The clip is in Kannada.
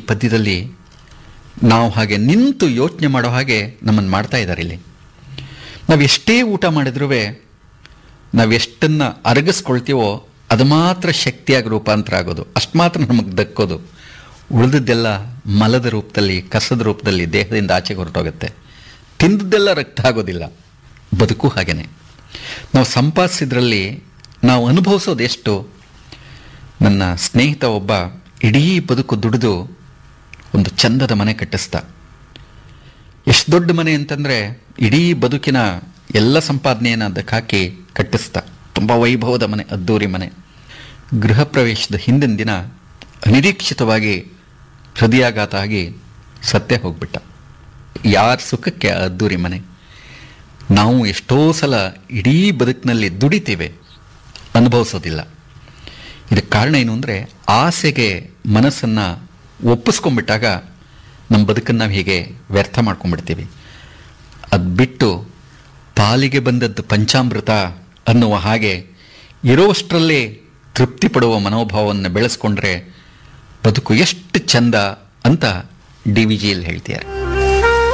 ಪದ್ಯದಲ್ಲಿ ನಾವು ಹಾಗೆ ನಿಂತು ಯೋಚನೆ ಮಾಡೋ ಹಾಗೆ ನಮ್ಮನ್ನು ಮಾಡ್ತಾ ಇದ್ದಾರೆ ಇಲ್ಲಿ ನಾವು ಎಷ್ಟೇ ಊಟ ಮಾಡಿದ್ರೂ ನಾವು ಎಷ್ಟನ್ನು ಅರಗಿಸ್ಕೊಳ್ತೀವೋ ಅದು ಮಾತ್ರ ಶಕ್ತಿಯಾಗಿ ರೂಪಾಂತರ ಆಗೋದು ಅಷ್ಟು ಮಾತ್ರ ನಮಗೆ ದಕ್ಕೋದು ಉಳಿದದ್ದೆಲ್ಲ ಮಲದ ರೂಪದಲ್ಲಿ ಕಸದ ರೂಪದಲ್ಲಿ ದೇಹದಿಂದ ಆಚೆಗೆ ಹೊರಟೋಗುತ್ತೆ ತಿಂದದ್ದೆಲ್ಲ ರಕ್ತ ಆಗೋದಿಲ್ಲ ಬದುಕು ಹಾಗೇನೆ ನಾವು ಸಂಪಾದಿಸಿದ್ರಲ್ಲಿ ನಾವು ಅನುಭವಿಸೋದು ಎಷ್ಟು ನನ್ನ ಸ್ನೇಹಿತ ಒಬ್ಬ ಇಡೀ ಬದುಕು ದುಡಿದು ಒಂದು ಚಂದದ ಮನೆ ಕಟ್ಟಿಸ್ದ ಎಷ್ಟು ದೊಡ್ಡ ಮನೆ ಅಂತಂದರೆ ಇಡೀ ಬದುಕಿನ ಎಲ್ಲ ಸಂಪಾದನೆಯನ್ನು ಅದಕ್ಕೆ ಹಾಕಿ ಕಟ್ಟಿಸ್ದ ತುಂಬ ವೈಭವದ ಮನೆ ಅದ್ದೂರಿ ಮನೆ ಗೃಹ ಪ್ರವೇಶದ ಹಿಂದಿನ ದಿನ ಅನಿರೀಕ್ಷಿತವಾಗಿ ಹೃದಯಾಘಾತ ಆಗಿ ಸತ್ಯ ಹೋಗ್ಬಿಟ್ಟ ಯಾರ ಸುಖಕ್ಕೆ ಆ ಅದ್ದೂರಿ ಮನೆ ನಾವು ಎಷ್ಟೋ ಸಲ ಇಡೀ ಬದುಕಿನಲ್ಲಿ ದುಡಿತೀವಿ ಅನುಭವಿಸೋದಿಲ್ಲ ಇದಕ್ಕೆ ಕಾರಣ ಏನು ಅಂದರೆ ಆಸೆಗೆ ಮನಸ್ಸನ್ನು ಒಪ್ಪಿಸ್ಕೊಂಡ್ಬಿಟ್ಟಾಗ ನಮ್ಮ ಬದುಕನ್ನು ನಾವು ಹೀಗೆ ವ್ಯರ್ಥ ಮಾಡ್ಕೊಂಡ್ಬಿಡ್ತೀವಿ ಅದು ಬಿಟ್ಟು ಪಾಲಿಗೆ ಬಂದದ್ದು ಪಂಚಾಮೃತ ಅನ್ನುವ ಹಾಗೆ ಇರೋಷ್ಟರಲ್ಲೇ ತೃಪ್ತಿ ಪಡುವ ಮನೋಭಾವವನ್ನು ಬೆಳೆಸ್ಕೊಂಡ್ರೆ ಬದುಕು ಎಷ್ಟು ಚಂದ ಅಂತ ಡಿ ವಿ ಜಿಯಲ್ಲಿ ಹೇಳ್ತಿದ್ದಾರೆ